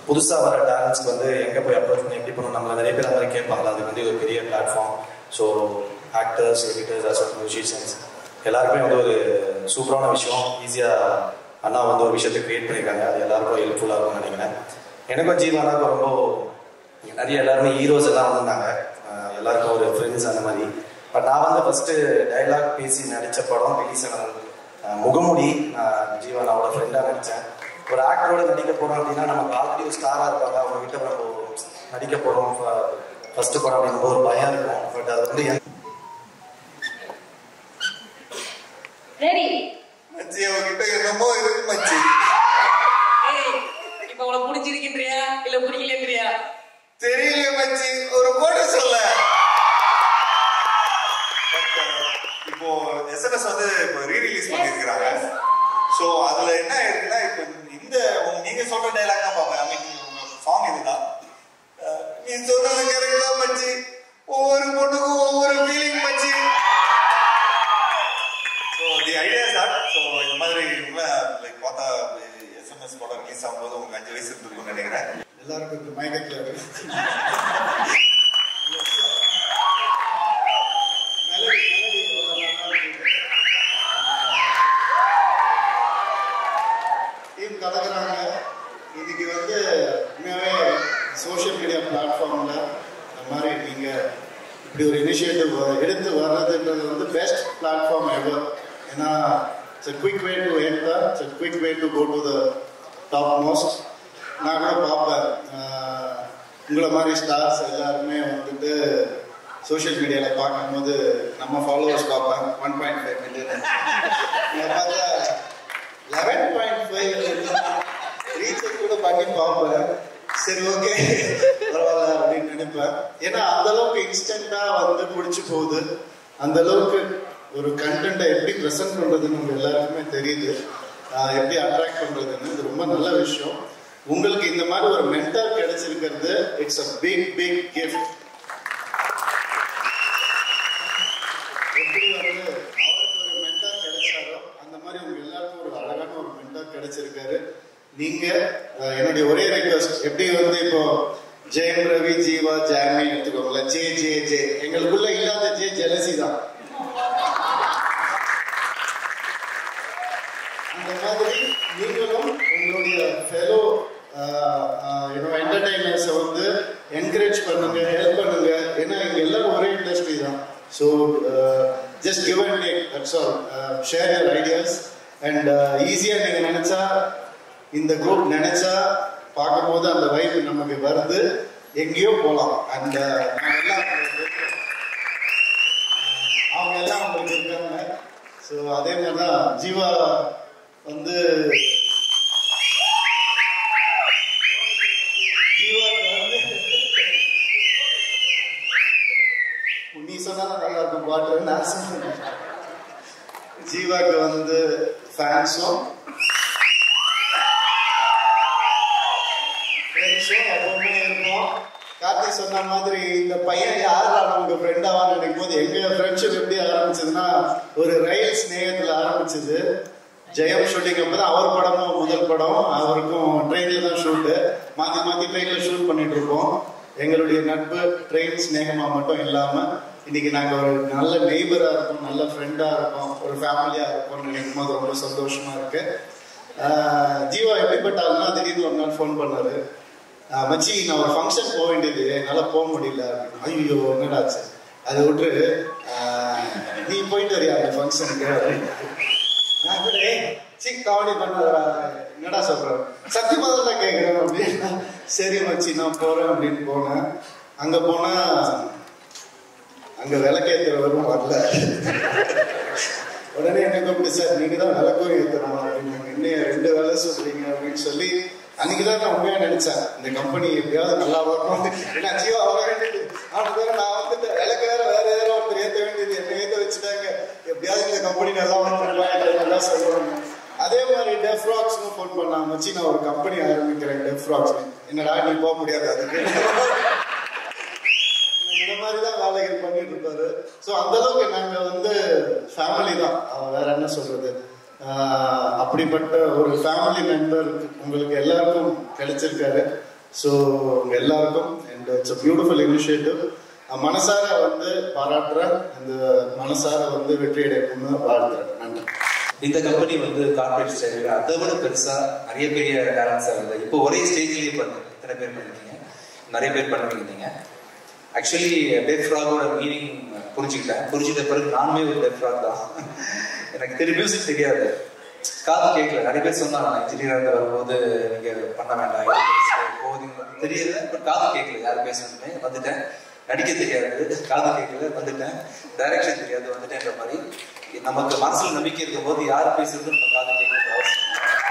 புதுசாக வர டேலண்ட்ஸ்க்கு வந்து எங்கே போய் அப்ரோச் பண்ணி எப்படி பண்ணணும் நம்மள நிறைய பேர் அந்த மாதிரி கேட்பாங்க அது வந்து ஒரு பெரிய platform so actors editors as musicians எல்லாருக்குமே வந்து ஒரு சூப்பரான விஷயம் ஈஸியாக அண்ணா வந்து ஒரு விஷயத்தை கிரியேட் பண்ணியிருக்காங்க அது எல்லாருக்கும் ஹெல்ப்ஃபுல்லாக இருக்கும்னு நினைக்கிறேன் எனக்கும் ஜீவானாக்கும் ரொம்ப நிறைய எல்லாருமே ஹீரோஸ் எல்லாம் வந்திருந்தாங்க அஹ் எல்லாருக்கும் ஒரு ஃப்ரெண்ட்ஸ் அந்த மாதிரி பட் நான் வந்து ஃபர்ஸ்ட் டைலாக் பேசி நடித்த படம் ரிலீஸ் ஆனது அஹ் முகமுடி நான் ஜீவனாவோட ஃப்ரெண்டாக நடித்தேன் ஒரு ஆக்டரோட நடிக்க போகிறோம் அப்படின்னா நமக்கு ஆல்ரெடி ஒரு ஸ்டாராக இருப்பாங்க அவங்க கிட்ட நம்ம நடிக்க போகிறோம் ஃபர்ஸ்ட் படம் அப்படிங்கும்போது ஒரு பயம் இருக்கும் பட் அது வந்து எனக்கு ரெடி மச்சி அவகிட்ட என்னமோ இருக்கு மச்சி ஏய் இப்ப உனக்கு பிடிச்சிருக்கின்றியா இல்ல பிடிக்கலன்றியா தெரியல மச்சி ஒரு போட்டு சொல்ல But, uh, இப்போ எஸ்எம்எஸ் வந்து இப்போ ரீரிலீஸ் பண்ணியிருக்கிறாங்க ஸோ அதுல என்ன இருக்குன்னா இப்போ இந்த உங்க- நீங்க சொல்ற டைலாக் தான் பார்ப்பேன் ஐ மீன் சாங் இதுதான் அஹ், நீ சொல்றது கரெக்ட் தான் மச்சி ஒவ்வொரு பொண்ணுக்கும் ஒவ்வொரு ஃபீலிங் மச்சி so the idea start so இந்த மாதிரி லைக் பார்த்தா எஸ்எம்எஸ் படம் ரிலீஸ் ஆகும்போது உங்களுக்கு அஞ்சு வயசு இருக்கும்னு நினைக்கிறேன் எல்லாருக்கும் இந்த மயக்கத்தில் இருக்கு மெலடி மெலடி ஒரு நல்லா இருக்கு. டீம் கலக்குறாங்க இன்னைக்கு வந்து உண்மையாகவே சோஷியல் மீடியா பிளாட்ஃபார்மில் இந்த மாதிரி நீங்கள் இப்படி ஒரு இனிஷியேட்டிவ் எடுத்து வர்றதுன்றது வந்து பெஸ்ட் பிளாட்ஃபார்ம் எவர் ஏன்னா it's quick way to enter it's quick way to go to the topmost நான் கூட பார்ப்பேன் ஆஹ் உங்களை மாதிரி ஸ்டார்ஸ் எல்லாருமே வந்துட்டு சோஷியல் மீடியாவில் பார்க்கும்போது நம்ம ஃபாலோவர்ஸ் பார்ப்பேன் ஒன் பாயிண்ட் ஃபைவ் மில்லியன் பார்த்தா லெவன் பாயிண்ட் ஃபைவ் ரீசெக் கூட பண்ணி பார்ப்பேன் சரி ஓகே பரவாயில்ல அப்படின்னு நினைப்பேன் ஏன்னா அந்த அளவுக்கு இன்ஸ்டன்டா வந்து பிடிச்சி போகுது அந்த அளவுக்கு ஒரு கண்டென்ட்டை எப்படி ப்ரெசென்ட் பண்றதுன்னு உங்க எல்லாருக்குமே தெரியுது ஆஹ் எப்படி அட்ராக்ட் பண்றதுன்னு இது ரொம்ப நல்ல விஷயம் உங்களுக்கு இந்த மாதிரி ஒரு மென்டர் கிடைச்சிருக்கிறது it's a big big gift எப்படி வந்து அவருக்கு ஒரு மென்டார் கிடைச்சாரோ அந்த மாதிரி உங்க எல்லாருக்கும் ஒரு அழகான ஒரு மென்டார் கிடைச்சிருக்காரு நீங்க அஹ், என்னுடைய ஒரே ரெக்வஸ்ட் எப்படி வந்து இப்போ ஜெயம் ரவி ஜீவா ஜாமி எடுத்துக்கோங்களேன் ஜே ஜே ஜே எங்களுக்குள்ள இல்லாத ஜே ஜெலசி தான் அந்த மாதிரி நீங்களும் உங்களுடைய ஃபெலோ யூனோ என்டர்டைனர்ஸை வந்து என்கரேஜ் பண்ணுங்க ஹெல்ப் பண்ணுங்க ஏன்னா இங்க எல்லாரும் ஒரே இண்டஸ்ட்ரி தான் so just give and take that's all share your ideas and ஈஸியாக நீங்கள் நினச்சா இந்த குரூப் நினச்சா பார்க்கும்போது அந்த வைப் நமக்கு வருது எங்கேயோ போகலாம் அண்ட் எல்லாம் அவங்க எல்லாம் உங்களுக்கு இருக்காங்க ஸோ அதே மாதிரி தான் ஜீவா வந்து ஜீவாக்கு வந்து நீ சொன்னா நல்லா இருக்கும் பாட்டு நான் சொன்னேன் ஜீவாக்கு வந்து ஃபேன்ஸும் ஃப்ரெண்ட்ஸும் எப்பவுமே இருக்கும் கார்த்தி சொன்ன மாதிரி இந்த பையன் யாரா நமக்கு ஃப்ரெண்ட் ஆவான்னு நினைக்கும் போது எங்க ஃப்ரெண்ட்ஷிப் எப்படி ஆரம்பிச்சதுன்னா ஒரு ரயில் ஸ்நேகத்துல ஆரம்பிச்சது ஜெயம் ஷூட்டிங் அப்பதான் அவர் படமும் முதல் படம் அவருக்கும் ட்ரெயின்ல தான் ஷூட்டு மாத்தி மாத்தி ட்ரெயின்ல ஷூட் பண்ணிட்டு இருப்போம் எங்களுடைய நட்பு ட்ரெயின் ஸ்நேகமா மட்டும் இல்லாம இன்னைக்கு நாங்க ஒரு நல்ல நெய்பரா இருக்கோம் நல்ல ஃப்ரெண்டா இருக்கோம் ஒரு ஃபேமிலியா இருக்கோம்னு நினைக்கும் போது ரொம்ப சந்தோஷமா இருக்கு ஆஹ் ஜீவா எப்படிப்பட்ட ஆளுனா திடீர்னு ஒரு நாள் ஃபோன் பண்ணாரு ஆஹ் மச்சி நான் ஒரு ஃபங்க்ஷன் போக வேண்டியது என்னால போக முடியல ஐயோ என்னடாச்சு அதை விட்டு ஆஹ் நீ போயிட்டு வரியா அந்த ஃபங்க்ஷனுக்கு நான் கூட "ஏய், சீ காமெடி பண்ணாதடா என்னடா சொல்றேன் சத்தியமா தான் கேட்குறேன் அப்படின்னு சரி மச்சி நான் போறேன் அப்படின்னு போனேன் அங்க போனா அங்க விளக்கேத்துறவரும் வரல உடனே என்ன கூப்பிட்டு சார் நீங்க தான் விளக்கும் ஏத்தணும் அப்படின்னு என்ன ரெண்டு வேலை சொல்றீங்க அப்படின்னு சொல்லி அன்னைக்கு தான் நான் உண்மையா நினைச்சேன் இந்த கம்பெனி எப்படியாவது நல்லா வரணும் ஏன்னா ஜீவா வர வேண்டியது அவனுக்கு வேற நான் வந்துட்டு விளக்கு வேற வேற யாரோ ஒருத்தர் ஏத்த வேண்டியது என்ன ஏத்த வச்சுட்டாங்க எப்படியாவது இந்த கம்பெனி நல்லா வரணும் நல்லா சொல்லுவாங்க அதே மாதிரி டெஃப்ராக்ஸ்னு ஃபோன் பண்ணாங்க மச்சி நான் ஒரு கம்பெனி ஆரம்பிக்கிறேன் டெஃப்ராக்ஸ் என்னடா நீ போக முடியாது அதுக்கு இந்த மாதிரி தான் வேலைகள் பண்ணிட்டு இருப்பாரு ஸோ அந்த அளவுக்கு நாங்க வந்து ஃபேமிலி தான் அஹ் வேற என்ன சொல்றது ஆஹ் அப்படிப்பட்ட ஒரு ஃபேமிலி மெம்பர் உங்களுக்கு எல்லாருக்கும் கிடைச்சிருக்காரு ஸோ உங்க எல்லாருக்கும் and it's a beautiful initiative மனசார வந்து பாராட்டுறேன் அந்த மனசார வந்து வெற்றி அடையணும்னு வாழ்த்துறேன் நன்றி இந்த கம்பெனி வந்து கார்பரேட் ஸ்டைல் அதை விட பெருசா நிறைய பெரிய டேலண்ட்ஸா இல்லை இப்போ ஒரே ஸ்டேஜ்லயே பண்ணுங்க இத்தனை பேர் பண்ணிருக்கீங்க நிறைய பேர் பண்ணுவீங்க நீங்க ஆக்சுவலி டெஃப் ஃப்ராகோட மீனிங் புரிஞ்சுக்கிட்டேன் புரிஞ்சுட்ட பிறகு நானுமே ஒரு டெஃப் ஃப்ராக் தான் எனக்கு தெரியும் மியூசிக் தெரியாது காது கேட்கல நிறைய பேர் சொன்னாங்க இன்ஜினியர் வரும்போது நீங்க பண்ண வேண்டாம் இது பெருசு, போகுதுங்க தெரியல பட் காது கேட்கல யார் பேசணுமே வந்துட்டேன் நடிக்க தெரியாது காது கேட்கல வந்துட்டேன் டைரக்ஷன் தெரியாது வந்துட்டேன்ற மாதிரி நமக்கு மனசுல நம்பிக்கை இருக்கும் போது யார் பேசுறது நம்ம காது கேட்கறது அவசியம்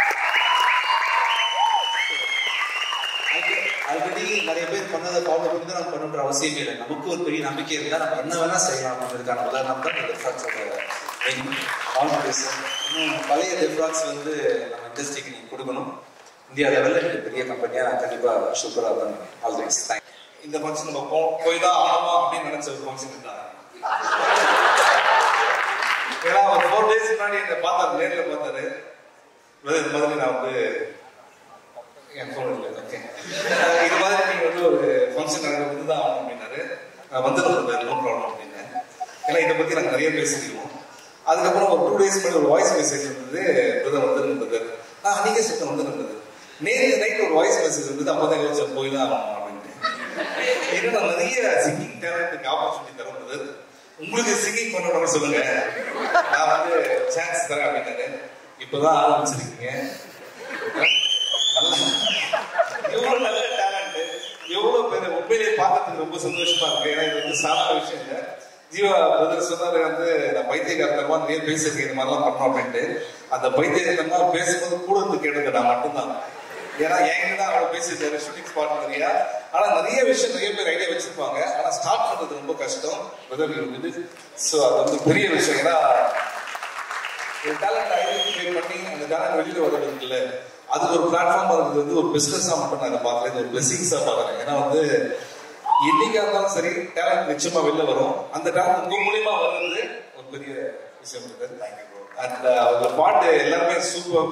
ஆல்ரெடி நிறைய பேர் பண்ணதை ஃபாலோ பண்ணி தான் நம்ம பண்ணணுன்ற அவசியமே இல்லை நமக்கு ஒரு பெரிய நம்பிக்கை இருந்தால் நம்ம என்ன வேணா செய்யலாம் அப்படின்றதுக்கான உதாரணம் தான் இந்த டெஃப்ராக்ஸோட மெயின் கான்ஃபிடன்ஸ் இன்னும் பழைய டெஃப்ராக்ஸ் வந்து நம்ம இண்டஸ்ட்ரிக்கு நீங்கள் கொடுக்கணும் இந்தியா லெவலில் இது பெரிய கம்பெனியாக கண்டிப்பாக சூப்பராக பண்ணுவேன் ஆல் தி பெஸ்ட் தேங்க் இந்த ஃபங்க்ஷன் நம்ம போ போய் தான் ஆகணுமா அப்படின்னு நினைச்ச ஒரு ஃபங்க்ஷன் தான் ஏன்னா ஒரு ஃபோர் டேஸ் முன்னாடி என்னை பார்த்தாரு நேரில் பார்த்தாரு brother, இது மாதிரி நான் வந்து என் ஃபோன் இல்லை ஓகே இது மாதிரி நீங்க வந்து ஒரு ஃபங்க்ஷன் நாங்கள் வந்து தான் ஆகணும் அப்படின்னாரு நான் வந்துடுறேன் நோ ப்ராப்ளம் அப்படின்னேன் ஏன்னா இதை பத்தி நாங்கள் நிறைய பேசிக்கிறோம் அதுக்கப்புறம் ஒரு டூ டேஸ் முன்னாடி ஒரு வாய்ஸ் மெசேஜ் இருந்தது பிரதர் வந்துருந்தது ஆ நீங்க சொல்ல வந்துருந்தது நேற்று நைட் ஒரு வாய்ஸ் மெசேஜ் இருந்தது அப்போ தான் யோசிச்சேன் போய் தான் ஆகணும் அப்படின்ட்டு ஏன்னா நான் நிறைய சிங்கிங் டேலண்ட்டுக்கு ஆப்பர்ச்சுனிட்டி தருவது உங்களுக்கு சிங்கிங் பண்ணணும்னு சொல்லுங்க நான் வந்து சான்ஸ் தரேன் அப்படின்னாரு இப்போதான் ஆரம்பிச்சிருக்கீங்க நல்ல- எவ்வளவு நல்ல டேலண்ட் எவ்வளவு பேர் உண்மையிலேயே பார்க்கறதுக்கு ரொம்ப சந்தோஷமா இருக்கு ஏன்னா இது வந்து சாதாரண விஷயம் இல்லை ஜீவா பிரதர் சொன்னாரு வந்து நான் பைத்தியகாரத்தனமா நிறைய பேசிருக்கேன் இந்த மாதிரிலாம் பண்ணோம் அப்படின்ட்டு அந்த பைத்தியகாரத்தனமா பேசும்போது கூட இருந்து கேட்டுக்க நான் மட்டும்தான் ஏன்னா என்கிட்ட தான் அவளை பேசியிருக்காரு ஷூட்டிங் ஸ்பாட் நிறையா ஆனா நிறைய விஷயம் நிறைய பேர் ஐடியா வச்சிருப்பாங்க ஆனா ஸ்டார்ட் பண்றது ரொம்ப கஷ்டம் பிரதர் இருக்குது ஸோ அது வந்து பெரிய விஷயம் ஏன்னா ஒரு டேலண்ட் ஐடென்டிஃபை பண்ணி அந்த டேலண்ட் வெளியில வர்றது இருக்குல்ல அதுக்கு ஒரு பிளாட்ஃபார்ம் இருக்கிறது வந்து ஒரு பிசினஸா மட்டும் நான் இதை பார்க்கல இது ஒரு பிளெஸிங்ஸா பார்க்கறேன் ஏன்னா வந்து என்னைக்கா இருந்தாலும் சரி டேலண்ட் நிச்சயமா வெளில வரும் அந்த டேலண்ட் உங்க மூலியமா வர்றது ஒரு பெரிய விஷயம் இருக்குது அண்ட் அவங்க பாட்டு எல்லாருமே சூப்பர்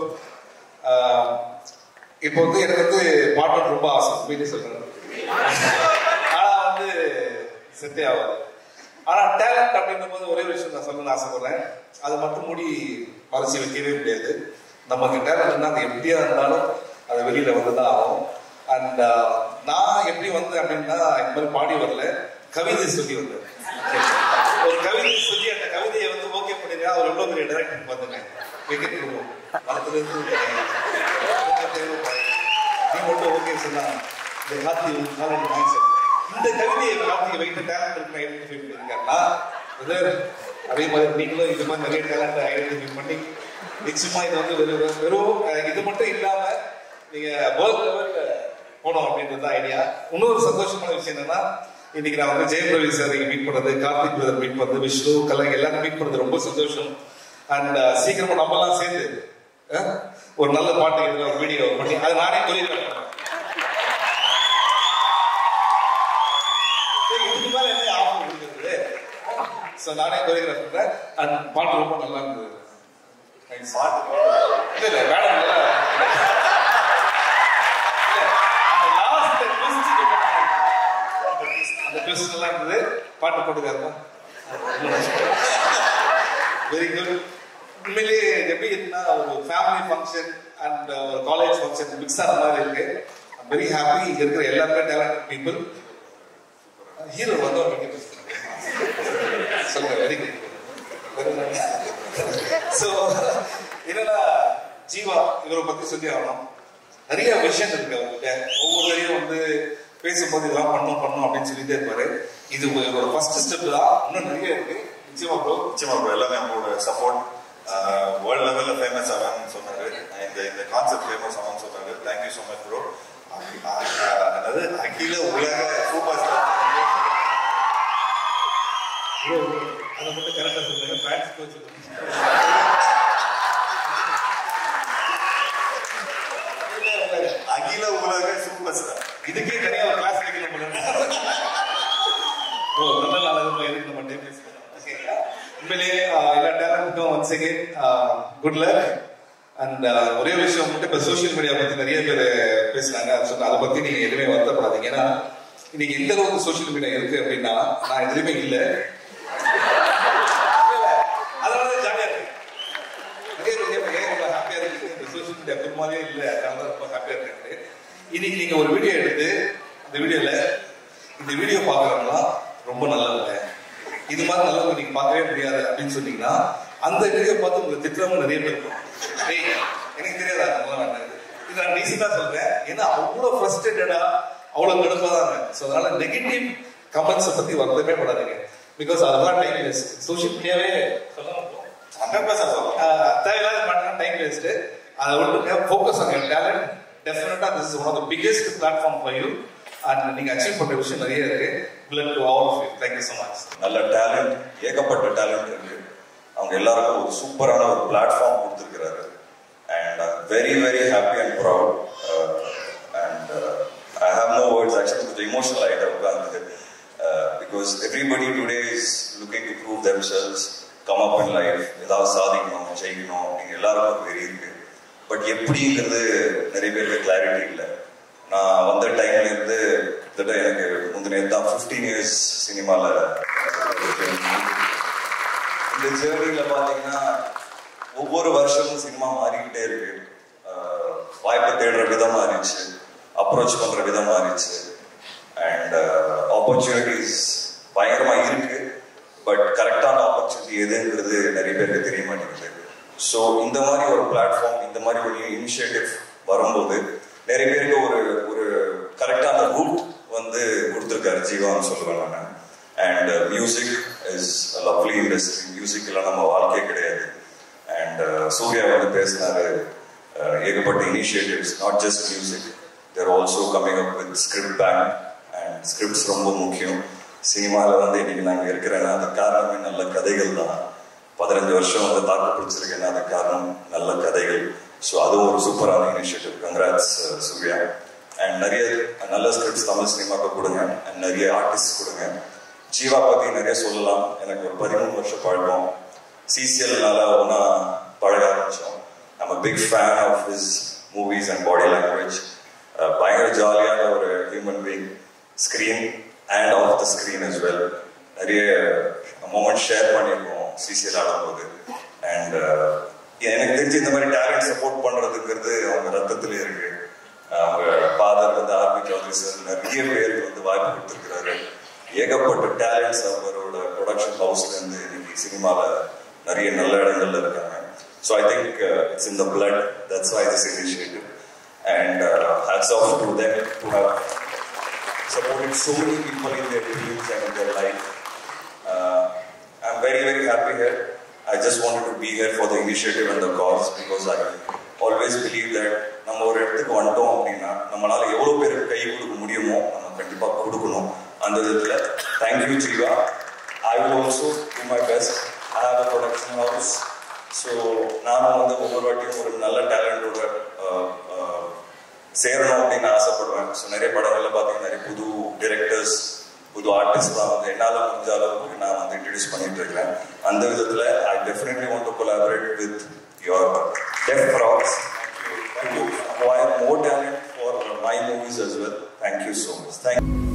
இப்போ வந்து எனக்கு வந்து பாட்டு ரொம்ப ஆசை உண்மையிலே சொல்றேன் ஆனா வந்து செட்டே ஆகாது ஆனா டேலண்ட் அப்படின்னும் போது ஒரே ஒரு விஷயம் நான் சொல்லணும்னு ஆசைப்படுறேன் அதை மட்டும் மூடி மறைச்சு வைக்கவே முடியாது நமக்கு டேலண்ட் இருந்தால் அது எப்படியா இருந்தாலும் அது வெளியில வந்துதான் ஆகும் அண்ட் நான் எப்படி வந்தேன் அப்படின்னா இந்த மாதிரி பாடி வரல கவிதை சொல்லி வந்தேன் ஒரு கவிதை சொல்லி அந்த கவிதையை வந்து ஓகே பண்ணிருக்கா அவர் எவ்வளவு பெரிய டைரக்டர் பார்த்துங்க விக்கெட் கொடுக்கும் படத்துல இருந்து நீ மட்டும் ஓகே சொன்னா இந்த கார்த்தி காலடி மைண்ட் இந்த கவிதையை கார்த்திகை வைத்த டேலண்ட் இருக்கு ஐடென்டிஃபை பண்ணியிருக்காருன்னா brother, அதே மாதிரி நீங்களும் இது மாதிரி நிறைய டேலண்ட் ஐடென்டிஃபை பண்ணி நிச்சயமா இது வந்து வெறும் வெறும் அஹ், இது மட்டும் இல்லாம நீங்க வேர்ல்ட் லெவல்ல போனோம் அப்படின்றது தான் ஐடியா இன்னொரு சந்தோஷமான விஷயம் என்னன்னா இன்னைக்கு நான் வந்து ஜெயம் ரவி சார் மீட் பண்றது கார்த்திக் பிரதர் மீட் பண்றது விஷ்ணு கலைஞர் எல்லாரும் மீட் பண்றது ரொம்ப சந்தோஷம் அண்ட் சீக்கிரமா நம்ம எல்லாம் சேர்ந்து அஹ், ஒரு நல்ல பாட்டு இதுல ஒரு வீடியோ பண்ணி அது நானே கொரியோகிராஃப் பண்ணேன் சரி, இதுக்கு மேல என்ன ஆஃபர் கொடுக்குறது ஸோ நானே கொரியோகிராஃப் பண்றேன் அண்ட் பாட்டு ரொம்ப நல்லா இருந்தது Thanks. இல்ல இல்ல மேடம் நல்லா இல்ல, அந்த last twist ரொம்ப நல்லா இருந்தது. அந்த twist- அந்த twist நல்லா இருந்தது பாட்டு போட்டுக்காருமா வெரி குட் உண்மையிலேயே எப்படி இருக்குன்னா ஒரு ஃபேமிலி ஃபங்க்ஷன் அண்ட் ஒரு காலேஜ் ஃபங்க்ஷன் மிக்ஸ் ஆன மாதிரி இருக்கு வெரி ஹாப்பி இங்க இருக்கிற எல்லாருமே டேலண்டட் பீப்புள் ஹீரோ வந்து ஒரு மிக சொல்லுங்க வெரி குட் ஸோ என்னன்னா ஜீவா இவரை பத்தி சொல்லி ஆகணும் நிறைய விஷயம் இருக்கு அவர்கிட்ட ஒவ்வொருத்தரையும் வந்து பேசும்போது இதெல்லாம் பண்ணணும் பண்ணணும் அப்படின்னு சொல்லிட்டே இருப்பாரு இது ஒரு ஃபர்ஸ்ட் ஸ்டெப் தான் இன்னும் நிறைய இருக்கு நிச்சயமா ப்ரோ நிச்சயமா ப்ரோ எல்லாமே உங்களோட சப்போர்ட் வேர்ல்ட் லெவல்ல ஃபேமஸ் ஆவான்னு சொன்னாரு இந்த இந்த கான்செப்ட் ஃபேமஸ் ஆவான்னு சொன்னாரு தேங்க்யூ ஸோ மச் ப்ரோ அதாவது அகில உலக சூப்பர் ஸ்டார் ப்ரோ அதை மட்டும் கரெக்டாக சொல்லுங்க ஃபேன்ஸ் கோச் அகில உலக சூப்பர் ஸ்டார் இதுக்கே தனியா ஒரு கிளாஸ் எடுக்கணும் போல ப்ரோ நல்ல நாள் நம்ம எதுக்கு நம்ம டைம் வேஸ்ட் உண்மையிலேயே ஆஹ், எல்லா டேலண்ட்டும் once again good luck and ஒரே விஷயம் மட்டும் இப்போ சோஷியல் மீடியா பத்தி நிறைய பேர் பேசுனாங்க அது சொன்ன அதை பத்தி நீங்க எதுவுமே வருத்தப்படாதீங்க ஏன்னா இன்னைக்கு எந்த அளவுக்கு சோஷியல் மீடியா இருக்கு அப்படின்னா நான் எதுவுமே இல்லை அதனால தான் ஜாலியா இருக்கு நிறைய பேர் கேட்பாங்க, ஏன் இவ்வளவு ஹாப்பியா இருக்கு இந்த சோஷியல் மீடியா குருமாவே இல்லை அதனால தான் ரொம்ப ஹாப்பியா இருக்கு இன்னைக்கு நீங்க ஒரு வீடியோ எடுத்து இந்த வீடியோல இந்த வீடியோ பாக்குறவங்களாம் ரொம்ப நல்லவங்க இது மாதிரி நல்லவங்க நீங்க பார்க்கவே முடியாது அப்படின்னு சொன்னீங்கன்னா அந்த வீடியோ பார்த்து உங்களை திட்டுறவங்க நிறைய பேர் இருக்கும் ஏய் எனக்கு தெரியாதா அதெல்லாம் வேண்டாம் இது நான் ரீசெண்டா சொல்றேன் ஏன்னா அவ்வளவு ஃப்ரஸ்ட்ரேட்டடா அவ்வளவு கடுப்பா தான் ஸோ அதனால நெகட்டிவ் கமெண்ட்ஸை பத்தி வருத்தமே படாதீங்க பிகாஸ் அதெல்லாம் டைம் வேஸ்ட் சோஷியல் மீடியாவே சொல்லலாம் ஹண்ட்ரட் பர்சன்ட் சொல்லலாம் ஆஹ் தேவையில்லாத மாட்டேன் டைம் வேஸ்ட் அதை விட்டு ஃபோக்கஸ் ஆன் யுவர் டேலண்ட் டெஃபினட்டா this is one of the biggest platform for you and நீங்க அச்சீவ் பண்ற விஷயம் நிறைய இருக்கு blood to all of you thank you so much நல்ல டேலண்ட் ஏகப்பட்ட டேலண்ட் இருக்கு அவங்க எல்லாருக்கும் ஒரு சூப்பரான ஒரு பிளாட்ஃபார்ம் கொடுத்துருக்கிறாரு and very very happy and proud and I have no words actually கொஞ்சம் இமோஷனல் ஆகிட்ட உட்கார்ந்து because everybody today is looking to prove them cells come up in life ஏதாவது சாதிக்கணும் ஜெயிக்கணும் அப்படிங்கிற எல்லாருக்கும் ஒரு வெறி இருக்கு பட் எப்படிங்கிறது நிறைய பேருக்கு கிளாரிட்டி இல்லை நான் வந்த டைம்ல இருந்து கிட்டத்தட்ட எனக்கு முந்தின தான் ஃபிஃப்டீன் இயர்ஸ் சினிமாவில் இந்த ஜேர்னியில பாத்தீங்கன்னா ஒவ்வொரு வருஷமும் சினிமா மாறிக்கிட்டே இருக்கு ஆஹ் வாய்ப்பு தேடுற விதம் மாறிச்சு அப்ரோச் பண்ற விதம் மாறிச்சு அண்ட் ஆப்பர்ச்சுனிட்டிஸ் பயங்கரமா இருக்கு பட் கரெக்டான ஆப்பர்ச்சுனிட்டி எதுங்கிறது நிறைய பேருக்கு தெரிய மாட்டேங்குது ஸோ இந்த மாதிரி ஒரு பிளாட்ஃபார்ம் இந்த மாதிரி ஒரு இனிஷியேட்டிவ் வரும்போது நிறைய பேருக்கு ஒரு ஒரு கரெக்டான ரூட் வந்து கொடுத்துருக்காரு ஜீவான்னு சொல்லுவேன் நான் and music is lovely industry music எல்லாம் நம்ம வாழ்க்கையே கிடையாது அண்ட் சூர்யா வந்து பேசினாரு uh, ஏகப்பட்ட initiatives not just music there also coming up with script bank and scripts ரொம்ப முக்கியம் சினிமாவில் வந்து இன்னைக்கு நாங்கள் இருக்கிறேன்னா அது காரணமே நல்ல கதைகள் தான் பதினஞ்சு வருஷம் வந்து தாக்கு பிடிச்சிருக்கேன்னா அது காரணம் நல்ல கதைகள் ஸோ அதுவும் ஒரு சூப்பரான இனிஷியேட்டிவ் கங்க்ராட்ஸ் சூர்யா அண்ட் நிறைய நல்ல ஸ்கிரிப்ட்ஸ் தமிழ் சினிமாக்கு கொடுங்க அண்ட் நிறைய ஆர்டிஸ்ட் கொடுங்க ஜீவா பத்தி நிறைய சொல்லலாம் எனக்கு ஒரு பதிமூணு வருஷம் பழக்கம் சிசிஎல்னால ஒன்றா பழக ஆரம்பிச்சோம் நம்ம big fan of his movies and body language பயங்கர ஜாலியான ஒரு human being screen and off the screen as well நிறைய மூமெண்ட் ஷேர் பண்ணியிருக்கோம் சிசிஎல் ஆடும்போது அண்ட் எனக்கு தெரிஞ்சு இந்த மாதிரி டேலண்ட் சப்போர்ட் பண்றதுங்கிறது அவங்க ரத்தத்திலே இருக்கு அவங்க ஃபாதர் வந்து ஆர்பி சௌத்ரி சார் நிறைய பேருக்கு வந்து வாய்ப்பு கொடுத்துருக்கிறாரு ஏகப்பட்ட டேலண்ட்ஸ் அவரோட ப்ரொடக்ஷன் ஹவுஸ்ல இருந்து இன்னைக்கு சினிமால நிறைய நல்ல இடங்கள்ல இருக்காங்க so I think it's in the blood that's why this initiative and hats off to them to have supported so many people in their dreams and in their life. Uh, I'm very, very happy here. I just wanted to be here for the initiative and the cause because I always believe that நம்ம ஒரு இடத்துக்கு வந்துட்டோம் அப்படின்னா நம்மளால எவ்வளவு பேருக்கு கை கொடுக்க முடியுமோ நம்ம கண்டிப்பா கொடுக்கணும் அந்த விதத்துல thank you Jeeva I will also do my best I have a production house so நானும் வந்து ஒவ்வொரு வாட்டியும் ஒரு நல்ல டேலண்டோட சேரணும் அப்படின்னு ஆசைப்படுவேன் ஸோ நிறைய படங்கள்ல பார்த்தீங்கன்னா நிறைய புது டிரெக்டர்ஸ் புது ஆர்டிஸ்ட் தான் வந்து என்னால் முடிஞ்ச அளவுக்கு நான் வந்து இன்ட்ரடியூஸ் பண்ணிட்டு இருக்கிறேன் அந்த விதத்தில் I definitely want to collaborate with your def props to acquire more talent for my movies as well. Thank you so much. Thank